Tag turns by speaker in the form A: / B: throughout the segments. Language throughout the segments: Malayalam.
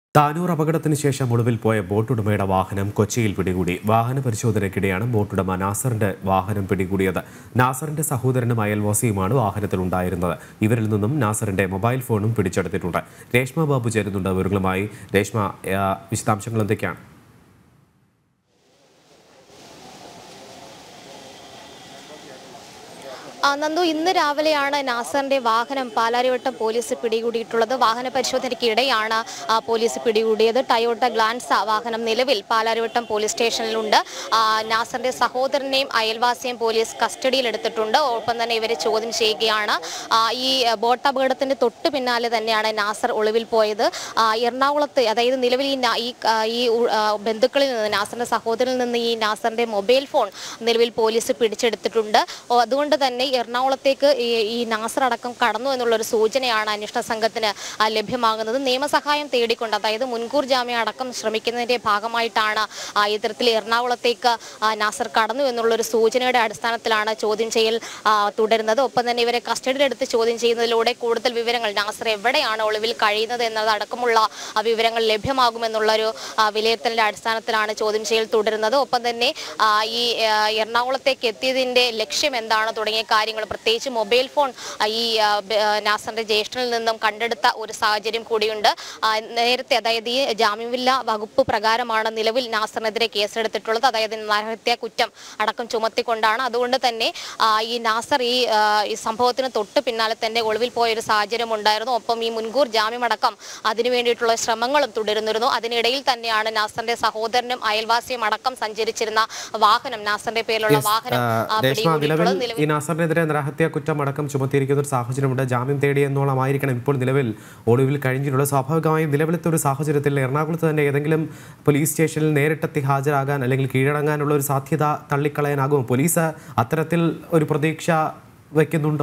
A: താനൂർ അപകടത്തിന് ശേഷം ഒളിവിൽ പോയ ബോട്ടുടമയുടെ വാഹനം കൊച്ചിയിൽ പിടികൂടി വാഹന പരിശോധനയ്ക്കിടെയാണ് ബോട്ടുടമ നാസറിന്റെ വാഹനം പിടികൂടിയത് നാസറിന്റെ സഹോദരനും അയൽവാസിയുമാണ് വാഹനത്തിലുണ്ടായിരുന്നത് ഇവരിൽ നിന്നും നാസറിന്റെ മൊബൈൽ ഫോണും പിടിച്ചെടുത്തിട്ടുണ്ട് രേഷ്മ ബാബു ചേരുന്നുണ്ട് വിവരങ്ങളുമായി രേഷ്മ ആ, വിശദാംശങ്ങൾ എന്തൊക്കെയാണ്
B: ആ, നന്ദു ഇന്ന് രാവിലെയാണ് നാസറിന്റെ വാഹനം പാലാരിവട്ടം പോലീസ് പിടികൂടിയിട്ടുള്ളത് വാഹന പരിശോധനയ്ക്കിടെയാണ് ആ, പോലീസ് പിടികൂടിയത് ടയോട്ട ഗ്ലാൻസ വാഹനം നിലവിൽ പാലാരിവട്ടം പോലീസ് സ്റ്റേഷനിലുണ്ട് ആ, നാസറിന്റെ സഹോദരനെയും അയൽവാസിയെയും പോലീസ് കസ്റ്റഡിയിലെടുത്തിട്ടുണ്ട് ഒപ്പം തന്നെ ഇവരെ ചോദ്യം ചെയ്യുകയാണ് ആ, ഈ ആ, ബോട്ട് അപകടത്തിന്റെ തൊട്ട് പിന്നാലെ തന്നെയാണ് നാസർ ഒളിവിൽ പോയത് ആ, എറണാകുളത്ത് അതായത് നിലവിൽ ഈ നാ- ഈ ആ, ഈ ഉ- ആ, ബന്ധുക്കളിൽ നിന്ന് നാസറിന്റെ സഹോദരനിൽ നിന്ന് ഈ നാസറിന്റെ മൊബൈൽ ഫോൺ നിലവിൽ പോലീസ് പിടിച്ചെടുത്തിട്ടുണ്ട് ഓ, അതുകൊണ്ട് തന്നെ എറണാകുളത്തേക്ക് ഈ ഈ നാസർ അടക്കം കടന്നു എന്നുള്ളൊരു സൂചനയാണ് അന്വേഷണ സംഘത്തിന് ആ, ലഭ്യമാകുന്നത് നിയമസഹായം തേടിക്കൊണ്ട് അതായത് മുൻകൂർ ജാമ്യം അടക്കം ശ്രമിക്കുന്നതിന്റെ ഭാഗമായിട്ടാണ് ആ, ഇത്തരത്തിൽ എറണാകുളത്തേക്ക് ആ, നാസർ കടന്നു എന്നുള്ളൊരു സൂചനയുടെ അടിസ്ഥാനത്തിലാണ് ചോദ്യം ചെയ്യൽ ആ, തുടരുന്നത് ഒപ്പം തന്നെ ഇവരെ കസ്റ്റഡിയിലെടുത്ത് ചോദ്യം ചെയ്യുന്നതിലൂടെ കൂടുതൽ വിവരങ്ങൾ നാസർ എവിടെയാണ് ഒളിവിൽ കഴിയുന്നത് എന്നതടക്കമുള്ള ആ, വിവരങ്ങൾ ലഭ്യമാകുമെന്നുള്ളൊരു ആ, വിലയിരുത്തലിന്റെ അടിസ്ഥാനത്തിലാണ് ചോദ്യം ചെയ്യൽ തുടരുന്നത് ഒപ്പം തന്നെ ആ, ഈ ആ, എറണാകുളത്തേക്ക് എത്തിയതിന്റെ ലക്ഷ്യം എന്താണ് തുടങ്ങിയ കാര്യങ്ങൾ പ്രത്യേകിച്ച് മൊബൈൽ ഫോൺ ആ, ഈ ആ, ബ- ആ, നാസറിന്റെ ജ്യേഷ്ഠനിൽ നിന്നും കണ്ടെടുത്ത ഒരു സാഹചര്യം കൂടിയുണ്ട് ആ, നേരത്തെ അതായത് ഈ ജാമ്യമില്ലാ വകുപ്പ് പ്രകാരമാണ് നിലവിൽ നാസറിനെതിരെ കേസെടുത്തിട്ടുള്ളത് അതായത് നരഹത്യാ കുറ്റം അടക്കം ചുമത്തിക്കൊണ്ടാണ് അതുകൊണ്ട് തന്നെ ആ, ഈ നാസർ ഈ ആ, ഈ സംഭവത്തിന് തൊട്ട് പിന്നാലെ തന്നെ ഒളിവിൽ പോയ ഒരു സാഹചര്യം ഉണ്ടായിരുന്നു ഒപ്പം ഈ മുൻകൂർ ജാമ്യമടക്കം അതിനു വേണ്ടിയിട്ടുള്ള ശ്രമങ്ങളും തുടരുന്നിരുന്നു അതിനിടയിൽ തന്നെയാണ് നാസറിന്റെ സഹോദരനും അയൽവാസിയും അടക്കം സഞ്ചരിച്ചിരുന്ന വാഹനം നാസറിന്റെ പേരിലുള്ള വാഹനം ആ,
A: രേഷ്മ നിലവിൽ
B: പിടികൂടിയിട്ടുള്ളത് നിലവിൽ
A: ഈ നാസറിനെതിരെ നരഹത്യാ കുറ്റം അടക്കം ചുമത്തിയിരിക്കുന്ന ഒരു സാഹചര്യമുണ്ട് ജാമ്യം തേടിയെന്നോളമായിരിക്കണം ഇപ്പോൾ നിലവിൽ ഒളിവിൽ കഴിഞ്ഞിട്ടുള്ളത് സ്വാഭാവികമായും നിലവിലത്തെ ഒരു സാഹചര്യത്തിൽ എറണാകുളത്ത് തന്നെ ഏതെങ്കിലും പോലീസ് സ്റ്റേഷനിൽ നേരിട്ടെത്തി ഹാജരാകാൻ അല്ലെങ്കിൽ കീഴടങ്ങാനുള്ള ഒരു സാധ്യത തള്ളിക്കളയാനാകുമോ പോലീസ് അത്തരത്തിൽ ഒരു പ്രതീക്ഷ വയ്ക്കുന്നുണ്ടോ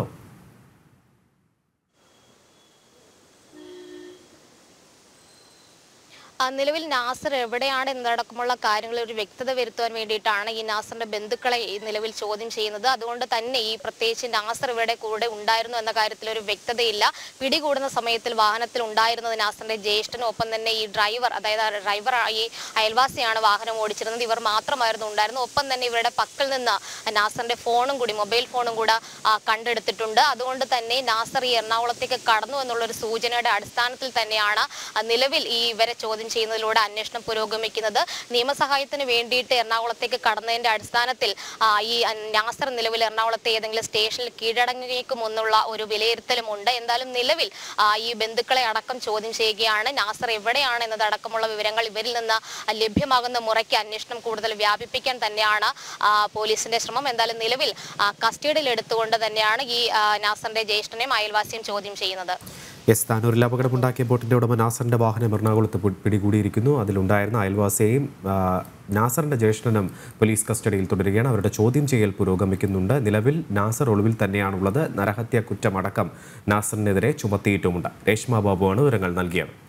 B: ആ, നിലവിൽ നാസർ എവിടെയാണ് എന്നതടക്കമുള്ള കാര്യങ്ങളിൽ ഒരു വ്യക്തത വരുത്തുവാൻ വേണ്ടിയിട്ടാണ് ഈ നാസറിന്റെ ബന്ധുക്കളെ ഈ നിലവിൽ ചോദ്യം ചെയ്യുന്നത് അതുകൊണ്ട് തന്നെ ഈ പ്രത്യേകിച്ച് നാസർ ഇവിടെ കൂടെ ഉണ്ടായിരുന്നു എന്ന കാര്യത്തിൽ ഒരു വ്യക്തതയില്ല പിടികൂടുന്ന സമയത്തിൽ വാഹനത്തിൽ ഉണ്ടായിരുന്നത് നാസറിന്റെ ജ്യേഷ്ഠനും ഒപ്പം തന്നെ ഈ ഡ്രൈവർ അതായത് ആ ഡ്രൈവർ ഈ അയൽവാസിയാണ് വാഹനം ഓടിച്ചിരുന്നത് ഇവർ മാത്രമായിരുന്നു ഉണ്ടായിരുന്നു ഒപ്പം തന്നെ ഇവരുടെ പക്കൽ നിന്ന് നാസറിന്റെ ഫോണും കൂടി മൊബൈൽ ഫോണും കൂടെ ആ, കണ്ടെടുത്തിട്ടുണ്ട് അതുകൊണ്ട് തന്നെ നാസർ ഈ എറണാകുളത്തേക്ക് കടന്നു എന്നുള്ള ഒരു സൂചനയുടെ അടിസ്ഥാനത്തിൽ തന്നെയാണ് ആ, നിലവിൽ ഈ ഇവരെ ചോദ്യം ചെയ്യുന്നതിലൂടെ അന്വേഷണം പുരോഗമിക്കുന്നത് നിയമസഹായത്തിന് വേണ്ടിയിട്ട് എറണാകുളത്തേക്ക് കടന്നതിന്റെ അടിസ്ഥാനത്തിൽ ആ, ഈ നാസർ നിലവിൽ എറണാകുളത്തെ ഏതെങ്കിലും സ്റ്റേഷനിൽ കീഴടങ്ങിയേക്കുമെന്നുള്ള ഒരു വിലയിരുത്തലും ഉണ്ട് എന്തായാലും നിലവിൽ ആ, ഈ ബന്ധുക്കളെ അടക്കം ചോദ്യം ചെയ്യുകയാണ് നാസർ എവിടെയാണ് എന്നതടക്കമുള്ള വിവരങ്ങൾ ഇവരിൽ നിന്ന് ലഭ്യമാകുന്ന മുറയ്ക്ക് അന്വേഷണം കൂടുതൽ വ്യാപിപ്പിക്കാൻ തന്നെയാണ് ആ, പോലീസിന്റെ ശ്രമം എന്തായാലും നിലവിൽ ആ, കസ്റ്റഡിയിൽ എടുത്തുകൊണ്ട് തന്നെയാണ് ഈ ആ, നാസറിന്റെ ജ്യേഷ്ഠനെയും അയൽവാസിയും ചോദ്യം ചെയ്യുന്നത്
A: എസ് താനൂരിൽ അപകടമുണ്ടാക്കിയ ബോട്ടിന്റെ ഉടമ നാസറിന്റെ വാഹനം എറണാകുളത്ത് പി- പിടികൂടിയിരിക്കുന്നു അതിലുണ്ടായിരുന്ന അയൽവാസിയെയും ആ, നാസറിന്റെ ജ്യേഷ്ഠനും പോലീസ് കസ്റ്റഡിയിൽ തുടരുകയാണ് അവരുടെ ചോദ്യം ചെയ്യൽ പുരോഗമിക്കുന്നുണ്ട് നിലവിൽ നാസർ ഒളിവിൽ തന്നെയാണുള്ളത് നരഹത്യ കുറ്റമടക്കം നാസറിനെതിരെ ചുമത്തിയിട്ടുമുണ്ട് രേഷ്മ ബാബുവാണ് വിവരങ്ങൾ നൽകിയത്